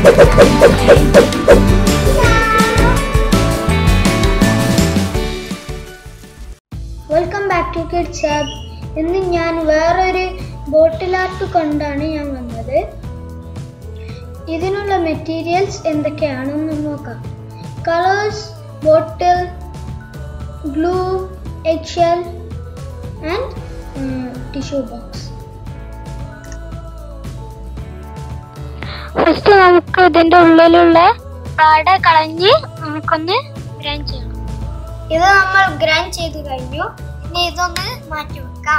Welcome back to kids app ഇന്ന് ഞാൻ വേറൊരു ബോട്ടിൽ ആർട്ട് കൊണ്ടാണ് ഞാൻ വന്നത് ഇതിനുള്ള മെറ്റീരിയൽസ് എന്തൊക്കെയാണെന്ന് നോക്കാം കളേഴ്സ് ബോട്ടിൽ ഗ്ലൂ എക്ഷൽ ആൻഡ് ടിഷ്യൂ ബോക്സ് ഫസ്റ്റ് നമുക്ക് ഇതിന്റെ ഉള്ളിലുള്ള പാട കളഞ്ഞ് നമുക്കൊന്ന് ഗ്രൈൻഡ് ചെയ്യണം ഇത് നമ്മൾ ഗ്രൈൻഡ് ചെയ്ത് കഴിഞ്ഞു ഇനി ഇതൊന്ന് മാറ്റി വെക്കാം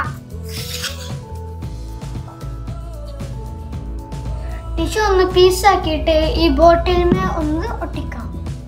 ടിഷ്യൂ ഒന്ന് പീസാക്കിയിട്ട് ഈ ബോട്ടിലിന് ഒന്ന് ഒട്ടിക്കാം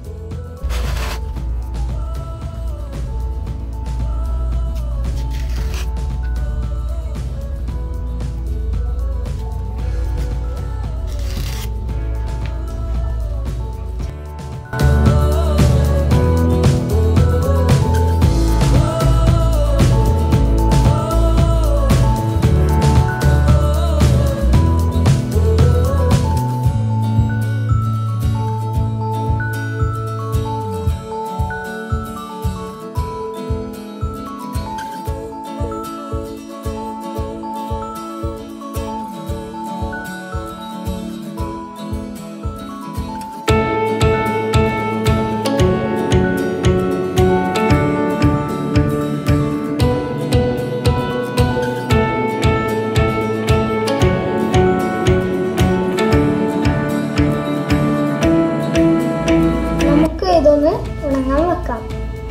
നമുക്ക് ഇതൊന്ന് ഉണങ്ങാൻ വെക്കാം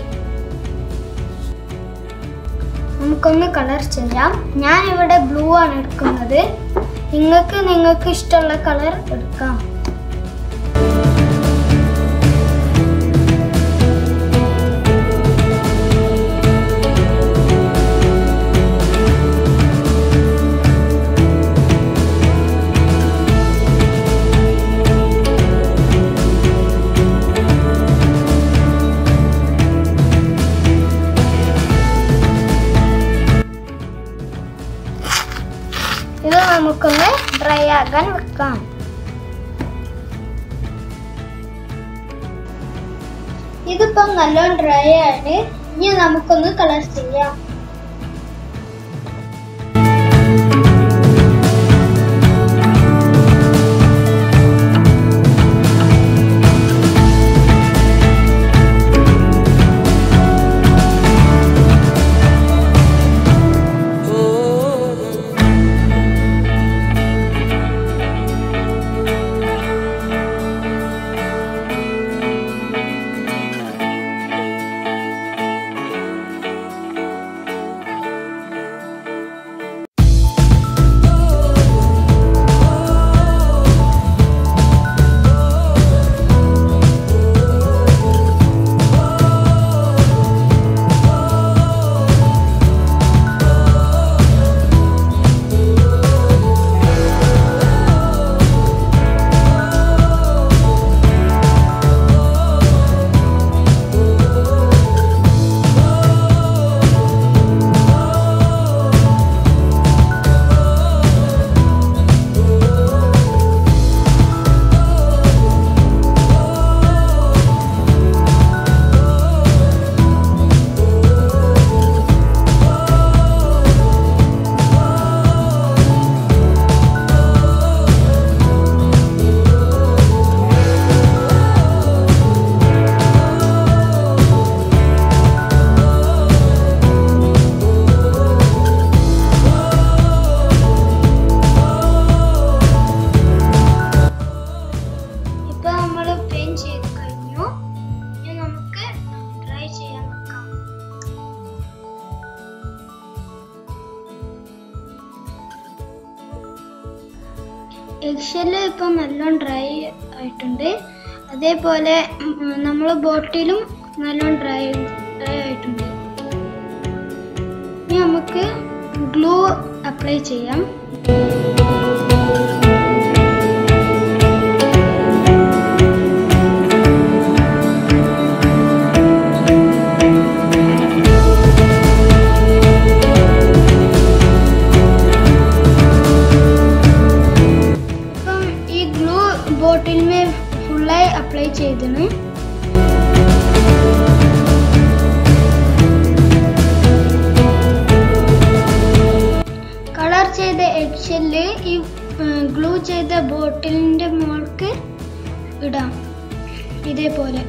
നമുക്കൊന്ന് കളർ ചെയ്യാം ഞാൻ ഇവിടെ ബ്ലൂ ആണ് എടുക്കുന്നത് നിങ്ങൾക്ക് നിങ്ങൾക്ക് ഇഷ്ടമുള്ള കളർ എടുക്കാം ഇത് നമുക്കൊന്ന് ഡ്രൈ ആകാൻ വെക്കാം ഇതിപ്പം നല്ലോണം ഡ്രൈ ആണ് ഇനി നമുക്കൊന്ന് കളർ ചെയ്യാം ഇപ്പൊ നമ്മൾ പെയിന്റ് ചെയ്ത് കഴിഞ്ഞു ഇനി നമുക്ക് ഡ്രൈ ചെയ്യാൻ വെക്കാം എഗ്ഷെല്ല് ഇപ്പം നല്ലോണം ഡ്രൈ ആയിട്ടുണ്ട് അതേപോലെ നമ്മൾ ബോട്ടിലും നല്ലോണം ഡ്രൈ ഡ്രൈ ആയിട്ടുണ്ട് ഇനി നമുക്ക് ഗ്ലൂ അപ്ലൈ ചെയ്യാം ഇപ്പം ഈ ഗ്ലൂ ബോട്ടിൽ में ചെയ്ത ബോട്ടിലിന്റെ മുകൾക്ക് ഇടാം ഇതേപോലെ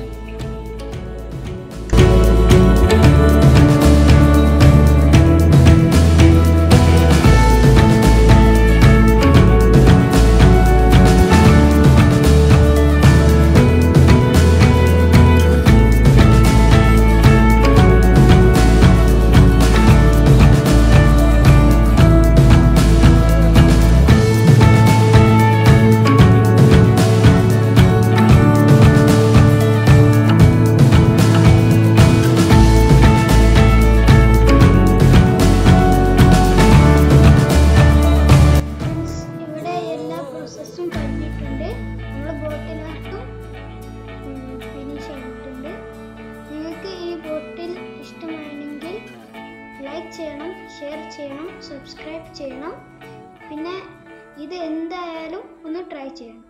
ഇവിടെ എല്ലാ പ്രോസസ്സും കഴിഞ്ഞിട്ടുണ്ട് നമ്മൾ ബോട്ടിലാർട്ടും ഫിനിഷ് ചെയ്തിട്ടുണ്ട് നിങ്ങൾക്ക് ഈ ബോട്ടിൽ ഇഷ്ടമാണെങ്കിൽ ലൈക്ക് ചെയ്യണം ഷെയർ ചെയ്യണം സബ്സ്ക്രൈബ് ചെയ്യണം പിന്നെ ഇത് എന്തായാലും ഒന്ന് ട്രൈ ചെയ്യണം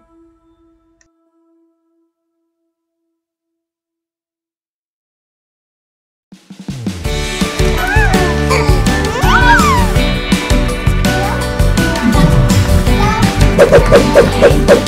Thank you.